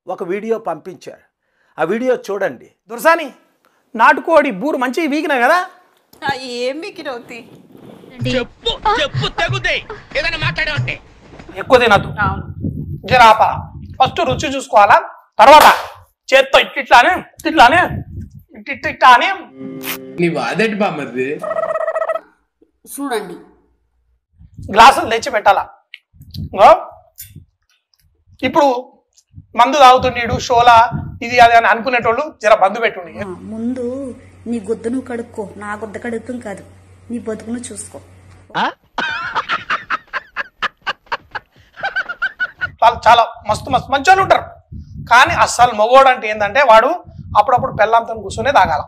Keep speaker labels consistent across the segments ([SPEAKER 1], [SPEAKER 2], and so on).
[SPEAKER 1] ఒక వీడియో పంపించాడు ఆ వీడియో చూడండి
[SPEAKER 2] దుర్సాని నాటుకోడి బూరు మంచిగా వీగినాయి కదా
[SPEAKER 3] ఆ, ఏం మికిరవుతి
[SPEAKER 2] ఎక్కువ తినద్దు
[SPEAKER 3] అవును
[SPEAKER 2] జరాప ఫస్ట్ రుచి చూసుకోవాలా తర్వాత చేత్తో ఇట్లిట్లానే ఇట్లానే ఇట్ ఇట్లా అని
[SPEAKER 4] నీ వాదేటి బామ్మది
[SPEAKER 5] చూడండి
[SPEAKER 2] గ్లాసులు తెచ్చి పెట్టాలా ఇంగో, ఇప్పుడు మందు తాగుతుండీడు షోలా ఇది అది అని అనుకునేటోళ్ళు జర బంధు పెట్టుండి
[SPEAKER 5] ఆ, ముందు నీ గుద్ద నువ్వు కడుక్కో నా గుద్ద కడుగుతాం కాదు నీ బతుకును చూసుకో
[SPEAKER 2] వాళ్ళు చాలా మస్తు మస్తు మంచి వాళ్ళు ఉంటారు కానీ అస్సలు మగోడు అంటే ఏంటంటే వాడు అప్పుడప్పుడు పెళ్ళాంతో కూర్చొనే తాగాల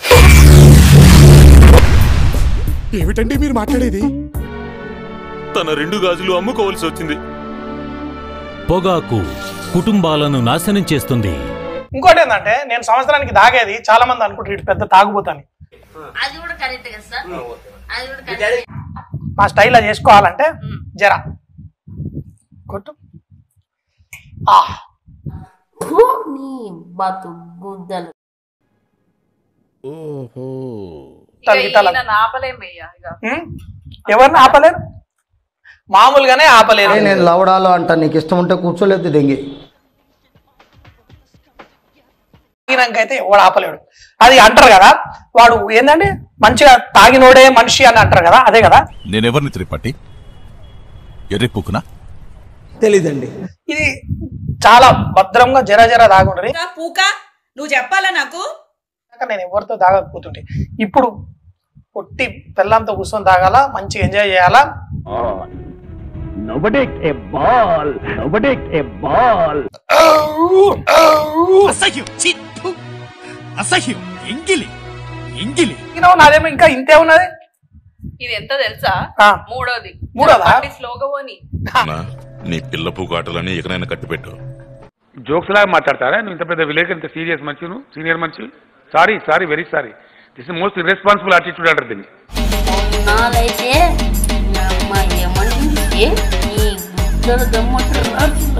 [SPEAKER 6] ఏమిటండి మీరు మాట్లాడేది
[SPEAKER 7] తన రెండు గాజులు అమ్ముకోవాల్సి వచ్చింది
[SPEAKER 8] పొగాకు కుటుంబాలను నాశనం చేస్తుంది
[SPEAKER 2] ఇంకోటి ఏంటంటే నేను సంవత్సరానికి తాగేది చాలా మంది అనుకుంటారు ఇటు పెద్ద తాగుబోతాని
[SPEAKER 5] అది కూడా కరెక్ట్ కదా సార్ అది కూడా కరెక్ట్
[SPEAKER 2] మా స్టైల్ అది చేసుకోవాలంటే జర కొట్టు ఆ
[SPEAKER 5] నీ బతు గుద్దలు
[SPEAKER 3] ఇక
[SPEAKER 2] తలగితల.
[SPEAKER 3] ఈయన ఆపలేమయ్యా ఇక
[SPEAKER 2] ఉమ్, ఎవరిని ఆపలేరు మామూలుగానే ఆపలేరు
[SPEAKER 9] నేను లవడాలో అంట నీకు ఇష్టం ఉంటే కూర్చోలేదు దెంగి
[SPEAKER 2] తాగినాకైతే వాడు ఆపలేడు అది అంటారు కదా వాడు ఏంటంటే మంచిగా తాగినోడే మనిషి అని అంటారు కదా అదే కదా
[SPEAKER 7] నేనెవరిని త్రిపాటి ఎర్రి పుక్కునా
[SPEAKER 9] తెలీదండి
[SPEAKER 2] ఇది చాలా భద్రంగా జర జర తాగుంటది
[SPEAKER 3] ఇంకా పూక నువ్వు చెప్పాలా నాకు
[SPEAKER 2] కాక నేను ఎవరితో తాగకపోతుంటే ఇప్పుడు పొట్టి పిల్లంతో కూర్చొని తాగాల మంచిగా ఎంజాయ్ చేయాలా
[SPEAKER 6] అసహ్యం చిత్తు అసహ్యం ఎంగిలి ఎంగిలి
[SPEAKER 2] తాగినావు, నాదేమో ఇంకా ఇంతే ఉన్నది
[SPEAKER 3] ఇది ఎంత తెలుసా
[SPEAKER 2] ఆ.
[SPEAKER 3] మూడోది
[SPEAKER 2] మూడోదా?
[SPEAKER 3] చెప్పండి స్లోగా పోని
[SPEAKER 7] నీ పిల్ల పూకాటలని ఇకనైనా కట్టిపెట్టు
[SPEAKER 10] జోక్స్ లాగా మాట్లాడతారా నువ్వు ఇంత పెద్ద విలేజ్ ఇంత సీరియస్ మంచి నువ్వు సీనియర్ మంచి sorry sorry very sorry this is most irresponsible attitude అంటారు దీన్ని
[SPEAKER 5] నాలైతే అమ్మాయి ఏమని ఈ గుద్దలు దమ్మంటారు